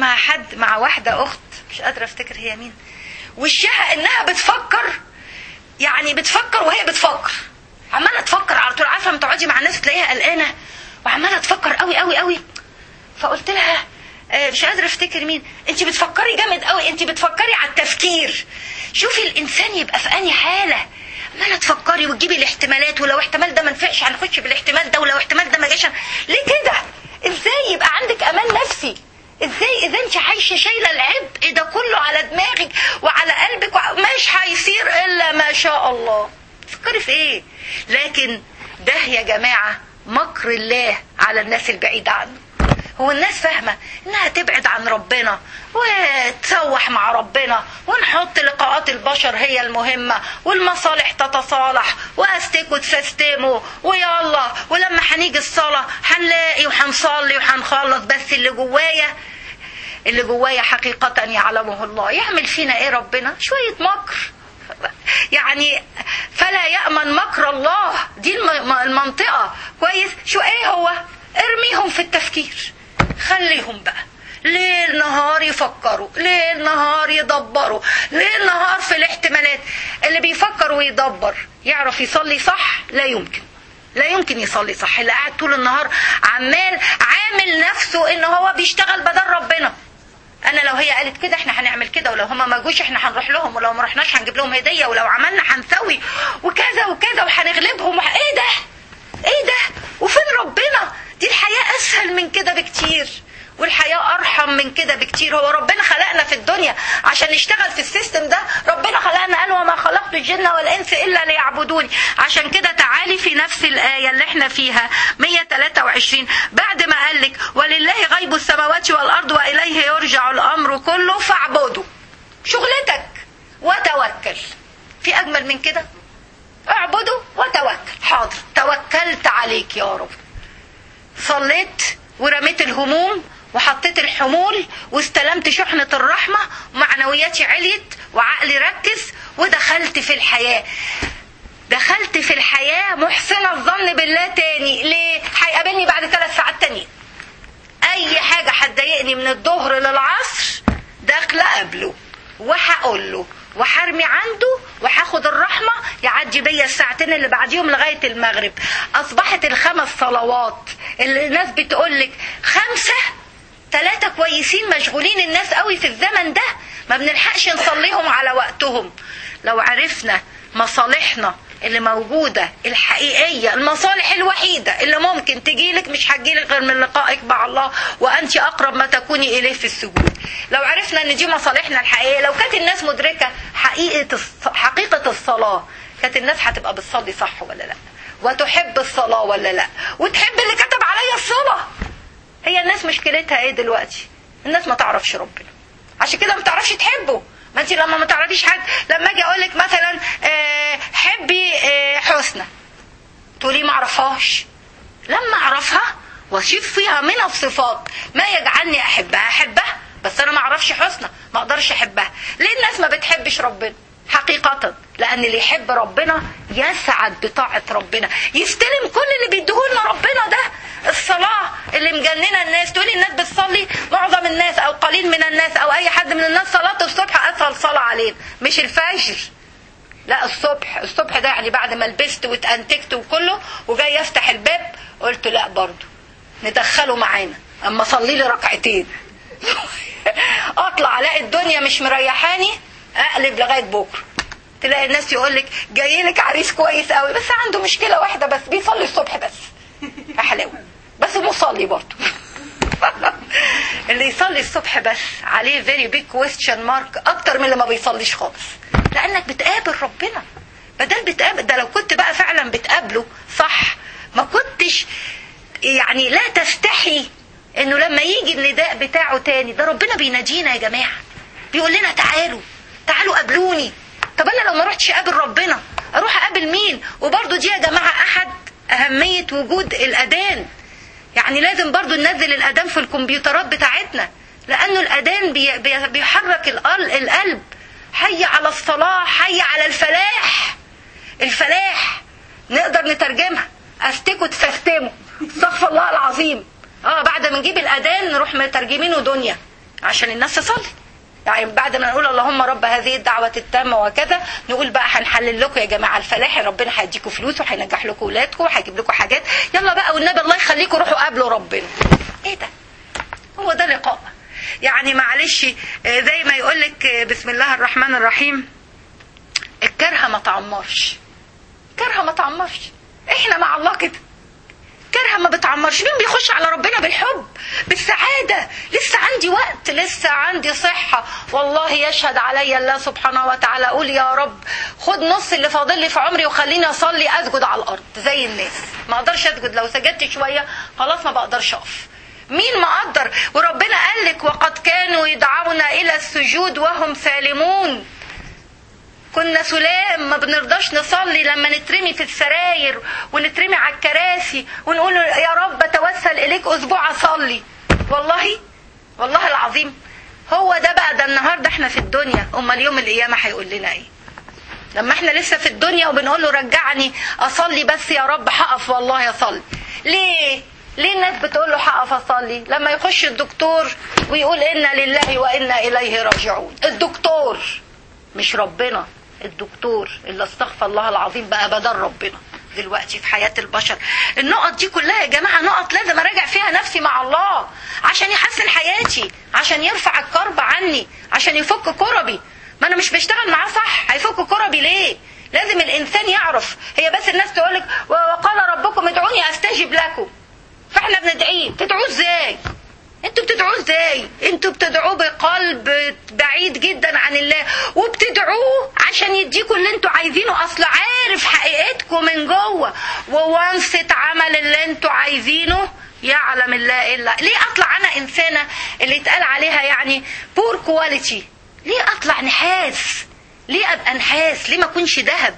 مع حد مع واحده اخت مش قادره افتكر هي مين وشها انها بتفكر يعني بتفكر وهي بتفكر عماله تفكر على طول عارفه لما تقعدي مع الناس تلاقيها قلقانه وعماله تفكر قوي قوي قوي فقلت لها آه، مش قادره افتكر مين انت بتفكري جامد قوي انت بتفكري على التفكير شوفي الانسان يبقى في انهي حاله عماله تفكري وتجيبي الاحتمالات ولو احتمال ده ما نفعش هنخش بالاحتمال ده ولو احتمال ده ما جاش ليه كده ازاي يبقى عندك امان نفسي ازاي اذا انت عايشه شايله العبء ده كله على دماغك وعلى قلبك وع- مش هيصير الا ما شاء الله تفكري في ايه لكن ده يا جماعه مكر الله على الناس البعيده عنه هو الناس فاهمة انها تبعد عن ربنا وتسوح مع ربنا ونحط لقاءات البشر هي المهمة والمصالح تتصالح واستكوا تسستموا ويلا ولما هنيجي الصلاة هنلاقي وهنصلي وهنخلص بس اللي جوايا اللي جوايا حقيقة يعلمه الله يعمل فينا ايه ربنا شوية مكر يعني فلا يأمن مكر الله دي الم- المنطقة كويس شو ايه هو ارميهم في التفكير خليهم بقى ليل نهار يفكروا ليل نهار يدبروا ليل نهار في الاحتمالات اللي بيفكر ويدبر يعرف يصلي صح لا يمكن لا يمكن يصلي صح اللي قاعد طول النهار عمال عامل نفسه ان هو بيشتغل بدل ربنا انا لو هي قالت كده احنا هنعمل كده ولو هما ما جوش احنا هنروح لهم ولو ما رحناش هنجيب لهم هديه ولو عملنا هنسوي وكذا وكذا وهنغلبهم وح... ايه ده ايه ده وفين ربنا دي الحياه اسهل من كده بكتير والحياة أرحم من كده بكتير هو ربنا خلقنا في الدنيا عشان نشتغل في السيستم ده ربنا خلقنا قال وما خلقت الجن والإنس إلا ليعبدوني عشان كده تعالي في نفس الآية اللي احنا فيها 123 بعد ما قال لك ولله غيب السماوات والأرض وإليه يرجع الأمر كله فاعبده شغلتك وتوكل في أجمل من كده اعبده وتوكل حاضر توكلت عليك يا رب صليت ورميت الهموم وحطيت الحمول واستلمت شحنة الرحمة ومعنوياتي عليت وعقلي ركز ودخلت في الحياة دخلت في الحياة محسنة الظن بالله تاني ليه؟ هيقابلني بعد ثلاث ساعات تانيين أي حاجة هتضايقني من الظهر للعصر داخلة قبله وهقول له وحرمي عنده وهاخد الرحمة يعدي بيا الساعتين اللي بعديهم لغاية المغرب أصبحت الخمس صلوات اللي الناس بتقولك خمسة ثلاثة كويسين مشغولين الناس قوي في الزمن ده ما بنلحقش نصليهم على وقتهم لو عرفنا مصالحنا اللي موجودة الحقيقية المصالح الوحيدة اللي ممكن تجيلك مش هتجيلك غير من لقائك مع الله وأنت أقرب ما تكوني إليه في السجود لو عرفنا أن دي مصالحنا الحقيقية لو كانت الناس مدركة حقيقة الص- حقيقة الصلاة كانت الناس هتبقى بتصلي صح ولا لا وتحب الصلاة ولا لا وتحب اللي كتب عليا الصلاة هي الناس مشكلتها ايه دلوقتي الناس ما تعرفش ربنا عشان كده ما تعرفش تحبه ما انت لما ما تعرفيش حد لما اجي اقول لك مثلا آه، حبي آه، حسنى تقولي ما اعرفهاش لما اعرفها واشوف فيها من الصفات ما يجعلني احبها احبها بس انا ما اعرفش حسنى ما اقدرش احبها ليه الناس ما بتحبش ربنا حقيقة لأن اللي يحب ربنا يسعد بطاعة ربنا يستلم كل اللي بيديهولنا ربنا ده الصلاة اللي مجننة الناس تقولي الناس بتصلي معظم الناس أو قليل من الناس أو أي حد من الناس صلاة الصبح أسهل صلاة علينا مش الفجر لا الصبح الصبح ده يعني بعد ما لبست واتأنتجت وكله وجاي افتح الباب قلت لا برضو ندخله معانا اما صلي لي ركعتين اطلع الاقي الدنيا مش مريحاني اقلب لغايه بكره تلاقي الناس يقول لك جاي لك عريس كويس قوي بس عنده مشكله واحده بس بيصلي الصبح بس يا حلاوه بس مصلي برضه اللي يصلي الصبح بس عليه فيري بيج كويستشن مارك اكتر من اللي ما بيصليش خالص لانك بتقابل ربنا بدل بتقابل ده لو كنت بقى فعلا بتقابله صح ما كنتش يعني لا تستحي انه لما يجي النداء بتاعه تاني ده ربنا بينادينا يا جماعه بيقول لنا تعالوا تعالوا قابلوني طب انا لو ما رحتش اقابل ربنا اروح اقابل مين وبرضه دي يا جماعه احد اهميه وجود الاذان يعني لازم برضو ننزل الأذان في الكمبيوترات بتاعتنا لأنه الأذان بي بي بيحرك القل- القلب حي على الصلاة حي على الفلاح الفلاح نقدر نترجمها استكوا تستموا استغفر الله العظيم اه بعد ما نجيب الأذان نروح مترجمينه دنيا عشان الناس تصلي يعني بعد ما نقول اللهم رب هذه الدعوة التامة وكذا نقول بقى هنحلل لكم يا جماعة الفلاح ربنا هيديكم فلوس وهينجح لكم ولادكم وهيجيب لكم حاجات يلا بقى والنبي الله يخليكم روحوا قابلوا ربنا ايه ده هو ده لقاء يعني معلش آه، زي ما يقول لك آه، بسم الله الرحمن الرحيم الكرهه ما تعمرش كرهه ما تعمرش احنا مع الله كده كرهه ما بتعمرش مين بيخش على ربنا بالحب بالسعاده لسه عندي وقت لسه عندي صحه والله يشهد علي الله سبحانه وتعالى اقول يا رب خد نص اللي فاضل لي في عمري وخليني اصلي اسجد على الارض زي الناس ما اقدرش اسجد لو سجدت شويه خلاص ما بقدرش اقف مين ما قدر وربنا قال لك وقد كانوا يدعون الى السجود وهم سالمون كنا سلام ما بنرضاش نصلي لما نترمي في السراير ونترمي على الكراسي ونقول يا رب اتوسل اليك اسبوع اصلي والله والله العظيم هو ده بقى ده النهارده احنا في الدنيا امال يوم القيامه هيقول لنا ايه لما احنا لسه في الدنيا وبنقول له رجعني اصلي بس يا رب هقف والله اصلي ليه ليه الناس بتقول له هقف اصلي لما يخش الدكتور ويقول انا لله وانا اليه راجعون الدكتور مش ربنا الدكتور اللي استغفر الله العظيم بقى بدل ربنا دلوقتي في حياة البشر النقط دي كلها يا جماعة نقط لازم أراجع فيها نفسي مع الله عشان يحسن حياتي عشان يرفع الكرب عني عشان يفك كربي ما أنا مش بشتغل معاه صح هيفك كربي ليه لازم الإنسان يعرف هي بس الناس تقولك وقال ربكم ادعوني أستجب لكم فاحنا بندعيه تدعوه ازاي انتوا بتدعوه ازاي انتوا بتدعوه بقلب بعيد جدا عن الله وبتدعوه عشان يديكوا اللي انتوا عايزينه اصل عارف حقيقتكم من جوه ووانس اتعمل اللي انتوا عايزينه يعلم الله الا ليه اطلع انا انسانه اللي اتقال عليها يعني بور كواليتي ليه اطلع نحاس ليه ابقى نحاس ليه ما اكونش ذهب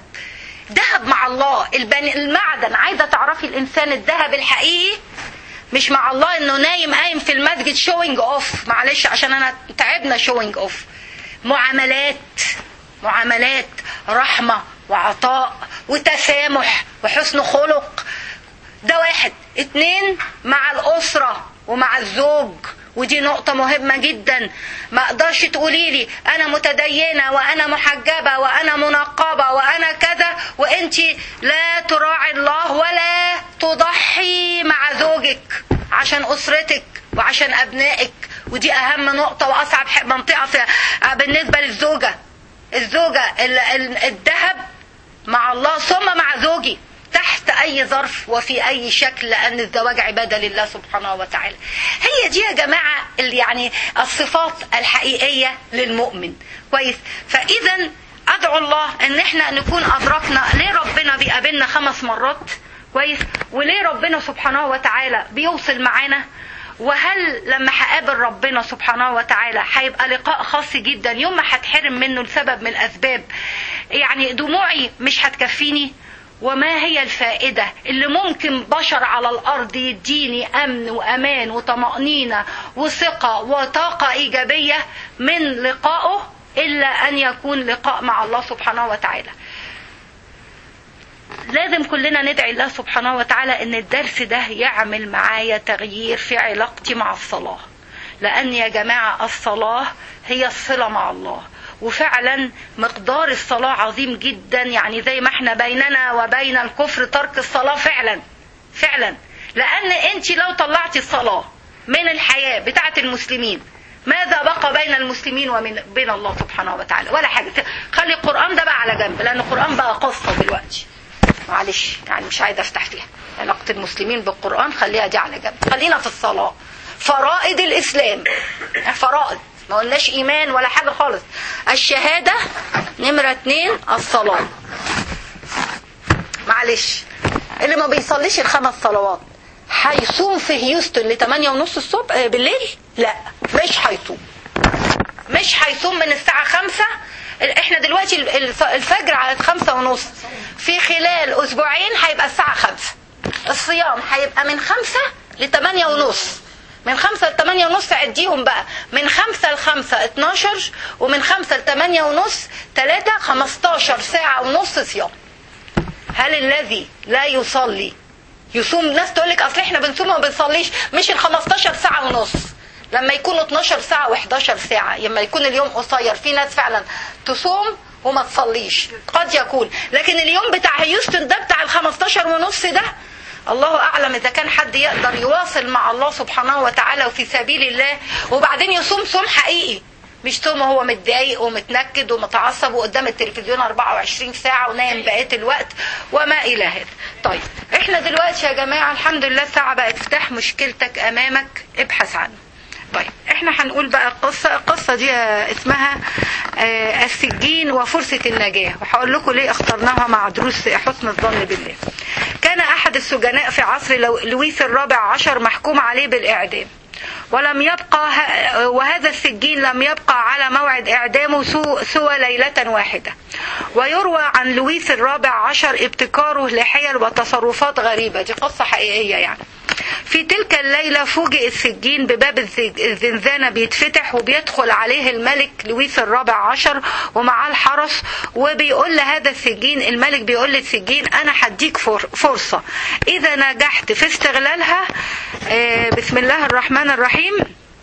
ذهب مع الله البني المعدن عايزه تعرفي الانسان الذهب الحقيقي مش مع الله انه نايم قايم في المسجد شوينج اوف معلش عشان انا تعبنا شوينج اوف معاملات معاملات رحمه وعطاء وتسامح وحسن خلق ده واحد اتنين مع الاسره ومع الزوج ودي نقطة مهمة جدا ما اقدرش تقولي لي انا متدينة وانا محجبة وانا منقبة وانا كذا وانت لا تراعي الله ولا تضحي مع زوجك عشان اسرتك وعشان ابنائك ودي اهم نقطة واصعب منطقة في بالنسبة للزوجة الزوجة الذهب مع الله ثم مع زوجي تحت اي ظرف وفي اي شكل لان الزواج عباده لله سبحانه وتعالى هي دي يا جماعه اللي يعني الصفات الحقيقيه للمؤمن كويس فاذا ادعو الله ان احنا نكون ادركنا ليه ربنا بيقابلنا خمس مرات كويس وليه ربنا سبحانه وتعالى بيوصل معانا وهل لما هقابل ربنا سبحانه وتعالى هيبقى لقاء خاص جدا يوم ما هتحرم منه لسبب من الاسباب يعني دموعي مش هتكفيني وما هي الفائدة اللي ممكن بشر على الأرض يديني أمن وأمان وطمأنينة وثقة وطاقة إيجابية من لقائه إلا أن يكون لقاء مع الله سبحانه وتعالى لازم كلنا ندعي الله سبحانه وتعالى ان الدرس ده يعمل معايا تغيير في علاقتي مع الصلاة لان يا جماعة الصلاة هي الصلة مع الله وفعلا مقدار الصلاة عظيم جدا يعني زي ما احنا بيننا وبين الكفر ترك الصلاة فعلا فعلا لان انت لو طلعتي الصلاة من الحياة بتاعة المسلمين ماذا بقى بين المسلمين وبين بين الله سبحانه وتعالى ولا حاجة خلي القرآن ده بقى على جنب لأن القرآن بقى قصة دلوقتي معلش يعني مش عايزة افتح فيها علاقة المسلمين بالقرآن خليها دي على جنب خلينا في الصلاة فرائض الإسلام فرائض ما قلناش ايمان ولا حاجة خالص الشهادة نمرة اتنين الصلاة معلش اللي ما بيصليش الخمس صلوات هيصوم في هيوستن ل 8 ونص الصبح بالليل لا مش هيصوم مش هيصوم من الساعة خمسة احنا دلوقتي الفجر على خمسة ونص في خلال اسبوعين هيبقى الساعة خمسة الصيام هيبقى من خمسة لتمانية ونص من خمسة لتمانية ونص عديهم بقى من خمسة لخمسة اتناشر ومن خمسة لتمانية ونص تلاتة خمستاشر ساعة ونص صيام هل الذي لا يصلي يصوم ناس تقول لك اصل احنا بنصوم وما بنصليش مش ال 15 ساعة ونص لما يكونوا 12 ساعة و11 ساعة لما يكون اليوم قصير في ناس فعلا تصوم وما تصليش قد يكون لكن اليوم بتاع هيوستن ده بتاع ال 15 ونص ده الله اعلم اذا كان حد يقدر يواصل مع الله سبحانه وتعالى وفي سبيل الله وبعدين يصوم صوم حقيقي مش صوم هو متضايق ومتنكد ومتعصب وقدام التلفزيون 24 ساعة ونايم بقية الوقت وما إلى هذا طيب احنا دلوقتي يا جماعة الحمد لله الساعة بقت افتح مشكلتك أمامك ابحث عنه طيب احنا هنقول بقى القصة القصة دي اسمها آه، السجين وفرصة النجاة وهقول لكم ليه اخترناها مع دروس حسن الظن بالله كان أحد السجناء في عصر لو- لويس الرابع عشر محكوم عليه بالإعدام ولم يبقى ه- وهذا السجين لم يبقى على موعد إعدامه سو- سوى ليلة واحدة ويروى عن لويس الرابع عشر ابتكاره لحيل وتصرفات غريبة دي قصة حقيقية يعني في تلك الليلة فوجئ السجين بباب الز- الزنزانة بيتفتح وبيدخل عليه الملك لويس الرابع عشر ومعاه الحرس وبيقول لهذا السجين الملك بيقول للسجين أنا هديك فر- فرصة إذا نجحت في استغلالها آه، بسم الله الرحمن الرحيم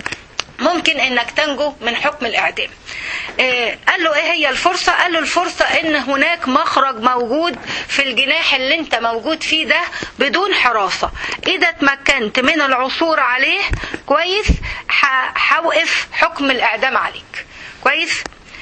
ممكن انك تنجو من حكم الاعدام آه، قال له ايه هي الفرصة قال له الفرصة ان هناك مخرج موجود في الجناح اللي انت موجود فيه ده بدون حراسة اذا تمكنت من العثور عليه كويس ح- هوقف حكم الاعدام عليك كويس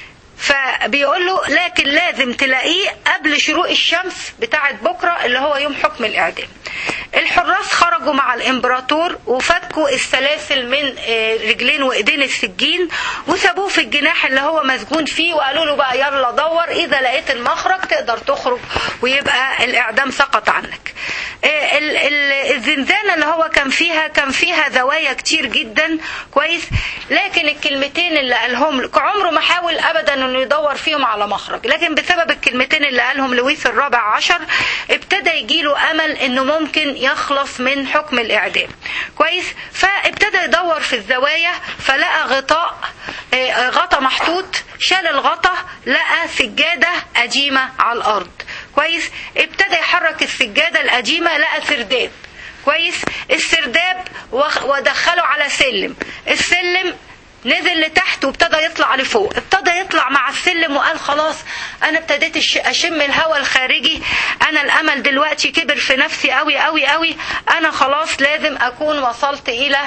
فبيقول له لكن لازم تلاقيه قبل شروق الشمس بتاعت بكرة اللي هو يوم حكم الإعدام الحراس خرجوا مع الإمبراطور وفكوا السلاسل من آه، رجلين وإيدين السجين وسابوه في الجناح اللي هو مسجون فيه وقالوا له بقى يلا دور إذا لقيت المخرج تقدر تخرج ويبقى الإعدام سقط عنك آه، ال- ال- الزنزانة اللي هو كان فيها كان فيها زوايا كتير جدا كويس لكن الكلمتين اللي قالهم لك عمره ما حاول ابدا انه يدور فيهم على مخرج لكن بسبب الكلمتين اللي قالهم لويس الرابع عشر ابتدى يجيله امل انه ممكن يخلص من حكم الاعدام كويس فابتدى يدور في الزوايا فلقى غطاء آه، غطا محطوط شال الغطا لقى سجادة قديمة على الارض كويس ابتدى يحرك السجادة القديمة لقى سرداب كويس السرداب وخ- ودخله على سلم السلم نزل لتحت وابتدى يطلع لفوق ابتدى يطلع مع السلم وقال خلاص انا ابتديت الش- اشم الهواء الخارجي انا الامل دلوقتي كبر في نفسي قوي قوي قوي انا خلاص لازم اكون وصلت الى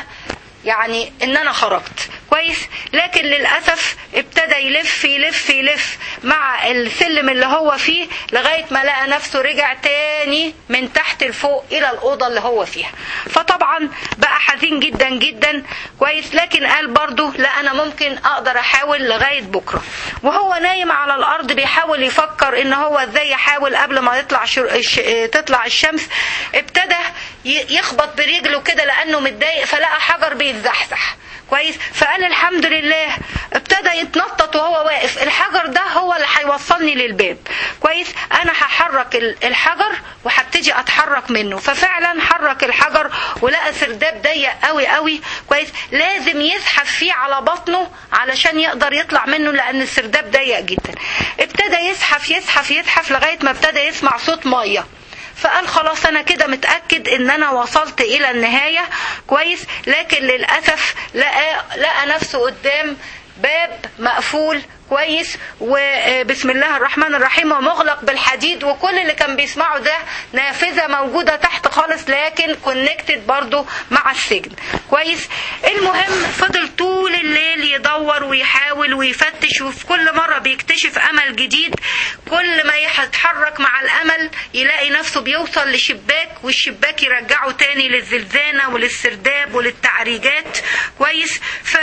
يعني ان انا خرجت كويس لكن للاسف ابتدى يلف يلف يلف مع السلم اللي هو فيه لغايه ما لقى نفسه رجع تاني من تحت لفوق الى الاوضه اللي هو فيها فطبعا بقى حزين جدا جدا كويس لكن قال برضه لا انا ممكن اقدر احاول لغايه بكره وهو نايم على الارض بيحاول يفكر ان هو ازاي يحاول قبل ما يطلع شر... الش... تطلع الشمس ابتدى ي- يخبط برجله كده لانه متضايق فلقى حجر بيتزحزح كويس فقال الحمد لله ابتدى يتنطط وهو واقف الحجر ده هو اللي هيوصلني للباب كويس انا هحرك ال- الحجر وهبتدي اتحرك منه ففعلا حرك الحجر ولقى سرداب ضيق قوي قوي كويس لازم يزحف فيه على بطنه علشان يقدر يطلع منه لان السرداب ضيق جدا ابتدى يزحف يزحف يزحف لغايه ما ابتدى يسمع صوت ميه فقال خلاص انا كده متاكد ان انا وصلت الى النهايه كويس لكن للاسف لقى لقى نفسه قدام باب مقفول كويس وبسم الله الرحمن الرحيم ومغلق بالحديد وكل اللي كان بيسمعه ده نافذه موجوده تحت خالص لكن كونكتد برضو مع السجن كويس المهم فضل طول الليل يدور ويحاول ويفتش وفي كل مره بيكتشف امل جديد كل ما يتحرك مع الامل يلاقي نفسه بيوصل لشباك والشباك يرجعه تاني للزلزانه وللسرداب وللتعريجات كويس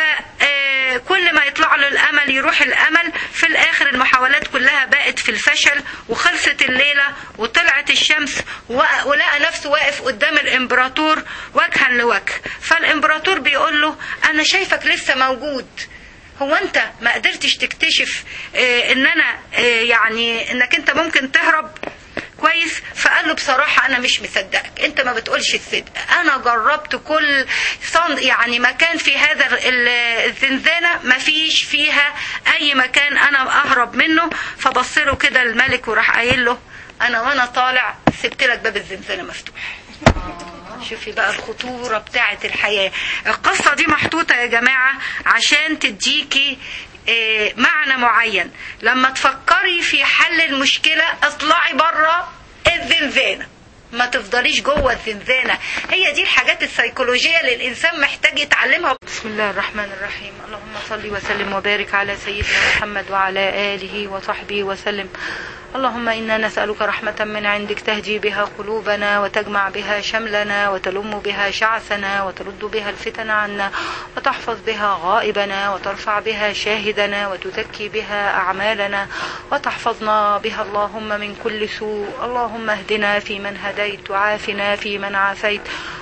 فكل ما يطلع له الامل يروح الامل في الاخر المحاولات كلها بقت في الفشل وخلصت الليله وطلعت الشمس وق- ولقى نفسه واقف قدام الامبراطور وجها لوجه فالامبراطور بيقول له انا شايفك لسه موجود هو انت ما قدرتش تكتشف اه ان انا اه يعني انك انت ممكن تهرب كويس فقال له بصراحة أنا مش مصدقك أنت ما بتقولش الصدق أنا جربت كل صن يعني مكان في هذا ال- الزنزانة ما فيش فيها أي مكان أنا أهرب منه فبص له كده الملك وراح قايل له أنا وأنا طالع سبت لك باب الزنزانة مفتوح شوفي بقى الخطورة بتاعة الحياة القصة دي محطوطة يا جماعة عشان تديكي آه، معنى معين لما تفكري في حل المشكلة اطلعي بره الزنزانة ما تفضليش جوه الزنزانة هي دي الحاجات السيكولوجية اللي الإنسان محتاج يتعلمها بسم الله الرحمن الرحيم اللهم صل وسلم وبارك على سيدنا محمد وعلى آله وصحبه وسلم اللهم إنا نسألك رحمة من عندك تهدي بها قلوبنا وتجمع بها شملنا وتلم بها شعثنا وترد بها الفتن عنا وتحفظ بها غائبنا وترفع بها شاهدنا وتزكي بها أعمالنا وتحفظنا بها اللهم من كل سوء اللهم اهدنا فيمن هديت وعافنا فيمن عافيت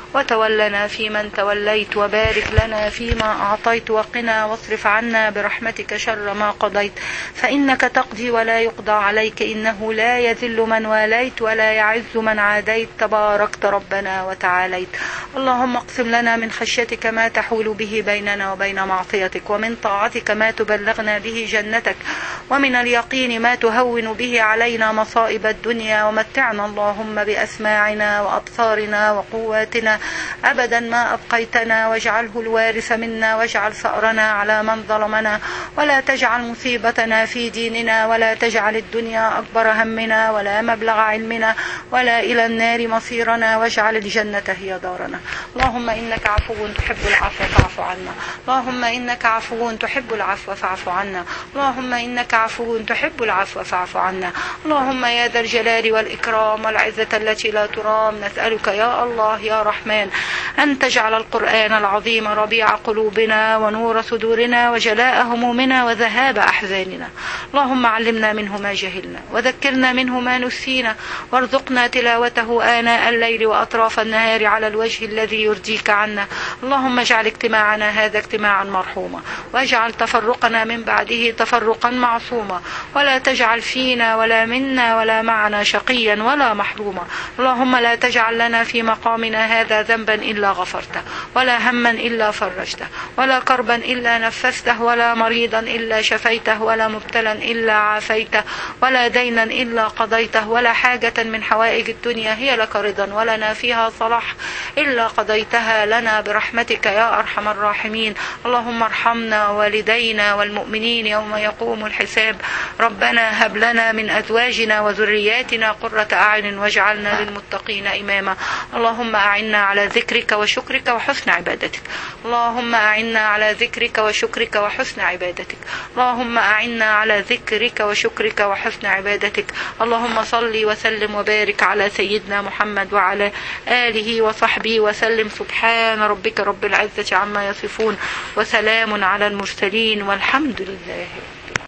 وتولنا فيمن توليت وبارك لنا فيما أعطيت وقنا واصرف عنا برحمتك شر ما قضيت فإنك تقضي ولا يقضى عليك إنه لا يذل من واليت ولا يعز من عاديت تباركت ربنا وتعاليت اللهم اقسم لنا من خشيتك ما تحول به بيننا وبين معصيتك ومن طاعتك ما تبلغنا به جنتك ومن اليقين ما تهون به علينا مصائب الدنيا ومتعنا اللهم بأسماعنا وأبصارنا وقواتنا أبدا ما أبقيتنا واجعله الوارث منا واجعل ثأرنا على من ظلمنا ولا تجعل مصيبتنا في ديننا ولا تجعل الدنيا أكبر همنا ولا مبلغ علمنا ولا إلى النار مصيرنا واجعل الجنة هي دارنا اللهم إنك عفو تحب العفو فاعف عنا اللهم إنك عفو تحب العفو فاعف عنا اللهم إنك عفو تحب العفو فاعف عنا اللهم يا ذا الجلال والإكرام والعزة التي لا ترام نسألك يا الله يا رحمن أن تجعل القرآن العظيم ربيع قلوبنا ونور صدورنا وجلاء همومنا وذهاب أحزاننا اللهم علمنا منه ما جهلنا وذكرنا منه ما نسينا وارزقنا تلاوته آناء الليل وأطراف النهار على الوجه الذي يرضيك عنا اللهم اجعل اجتماعنا هذا اجتماعا مرحوما واجعل تفرقنا من بعده تفرقا معصوما ولا تجعل فينا ولا منا ولا معنا شقيا ولا محروما اللهم لا تجعل لنا في مقامنا هذا ذنبا إلا غفرته ولا هما إلا فرجته ولا كربا إلا نفسته ولا مريضا إلا شفيته ولا مبتلا إلا عافيته ولا دينا إلا قضيته ولا حاجة من حوائج الدنيا هي لك رضا ولنا فيها صلاح إلا قضيتها لنا برحمتك يا أرحم الراحمين اللهم ارحمنا والدينا والمؤمنين يوم يقوم الحساب ربنا هب لنا من أزواجنا وذرياتنا قرة أعين واجعلنا للمتقين إماما اللهم أعنا على ذكرك وشكرك وحسن عبادتك اللهم أعنا على ذكرك وشكرك وحسن عبادتك اللهم أعنا على ذكرك وشكرك وحسن عبادتك اللهم صل وسلم وبارك على سيدنا محمد وعلى آله وصحبه وسلم سبحان ربك رب العزة عما يصفون وسلام على المرسلين والحمد لله